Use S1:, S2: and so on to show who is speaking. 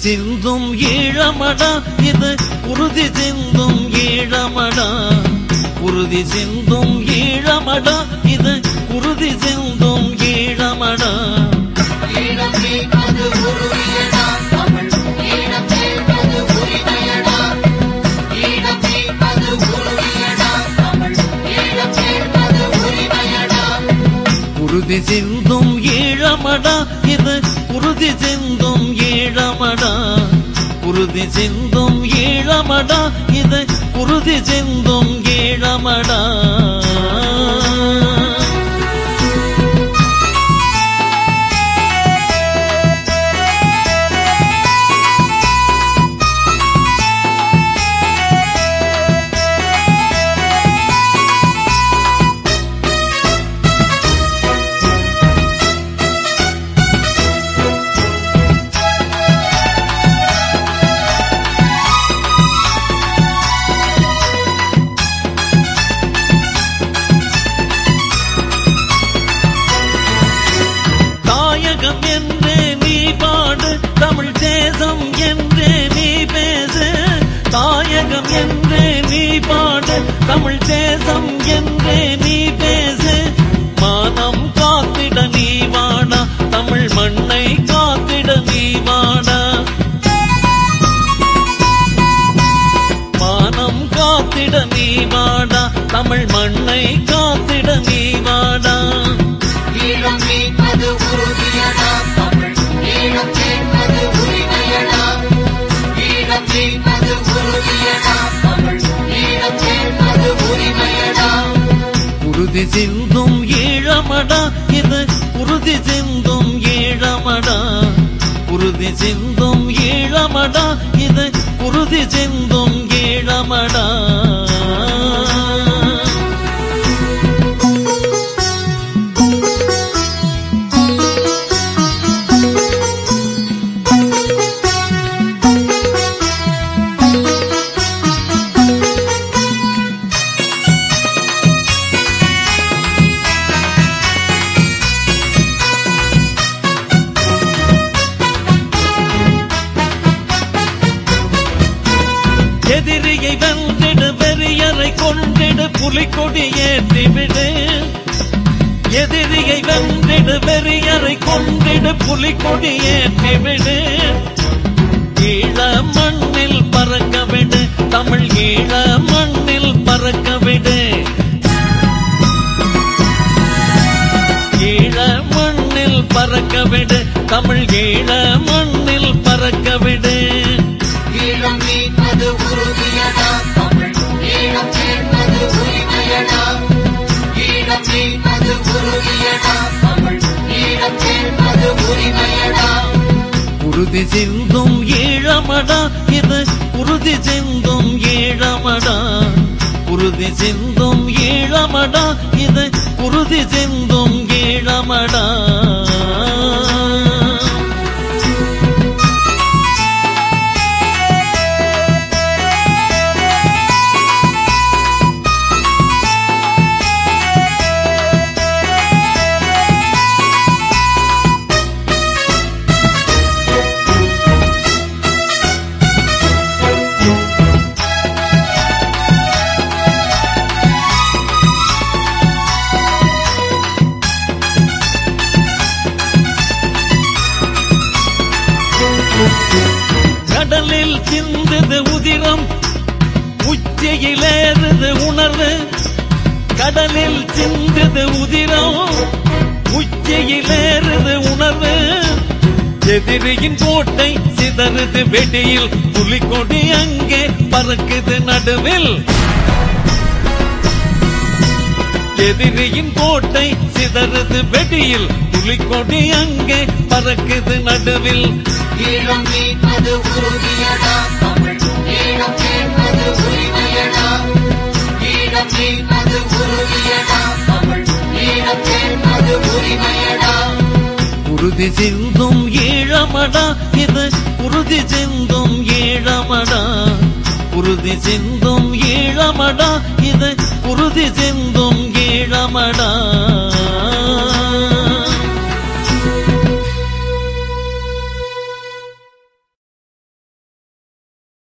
S1: சிந்தும் ஈழமடா இது உறுதி சிந்தும் ஈழமடா உறுதி சிந்தும் ஈழமடா இது உறுதி சிந்தும் ஈழமடா
S2: ஈழம் மீட்பது உறுதியடா தமிழ் ஈழம் சேர்ப்பது உரிமையடா ஈழம் மீட்பது உறுதியடா தமிழ் ஈழம் சேர்ப்பது உரிமையடா
S1: உறுதி சிந்தும் ஈழமடா இது உறுதி சிந்தும் ஈழமடா உறுதி சிந்தும் ஈழமடா இது உறுதி சிந்தும் ஈழமடா தாயகம் என்று நீ பாடு தமிழ் தேசம் என்று நீ பேசு தாயகம் என்று நீ பாடு தமிழ் தேசம் என்று நீ பேசு மானம் காத்திட நீ வாடா தமிழ் மண்ணை காத்திட நீ வாடா மானம் காத்திட நீ வாடா தமிழ் மண்ணை காத்திட நீ வாடா
S2: ஈழம் மீட்பது உறுதியடா தமிழ் ஈழம் சேர்ப்பது உரிமையடா ஈழம் மீட்பது உறுதியடா தமிழ் ஈழம் சேர்ப்பது உரிமையடா
S1: உறுதி சிந்தும் ஈழமடா இது உறுதி சிந்தும் ஈழமடா உறுதி சிந்தும் ஈழமடா இது உறுதி சிந்தும் ஈழமடா எதிரியை வென்றிடு வெறியரை கொண்டிடு புலிக்கொடி ஏற்றிவிடு எதிரியை வென்றிடு வெறியரை கொண்டிடு புலிக்கொடி ஏற்றிவிடு ஈழ மண்ணில் பறக்க விடு தமிழ் ஈழ மண்ணில் பறக்க விடு ஈழ மண்ணில் பறக்க விடு தமிழ் ஈழ மண்ணில் பறக்க விடு
S2: ஈழம் மீட்பது உறுதியடா தமிழ் ஈழம் சேர்ப்பது உரிமையடா ஈழம் மீட்பது உறுதியடா தமிழ் ஈழம் சேர்ப்பது உரிமையடா
S1: உறுதி சிந்தும் ஈழமடா இது உறுதி சிந்தும் ஈழமடா உறுதி சிந்தும் ஈழமடா இது உறுதி சிந்தும் ஈழமடா கடலில் சிந்தது உதிரம் உச்சியிலேறுது உணர்வு கடலில் சிந்தது உதிரம் உச்சியிலேறுது உணர்வு எதிரியின் கோட்டை சிதறுது வெடியில் புலிக்கொடி அங்கே பறக்குது நடுவில் எதிரியின் கோட்டை சிதறுது வெடியில் புலிக்கொடி அங்கே பறக்குது நடுவில்
S2: ஈழம் மீட்பது உறுதியடா தமிழ் ஈழம் சேர்ப்பது உரிமையடா ஈழம் மீட்பது உறுதியடா தமிழ் ஈழம் சேர்ப்பது உரிமையடா
S1: உறுதி சிந்தும் ஈழமடா இது உறுதி சிந்தும் ஈழமடா உறுதி சிந்தும் ஈழமடா இது உறுதி சிந்தும் ஈழமடா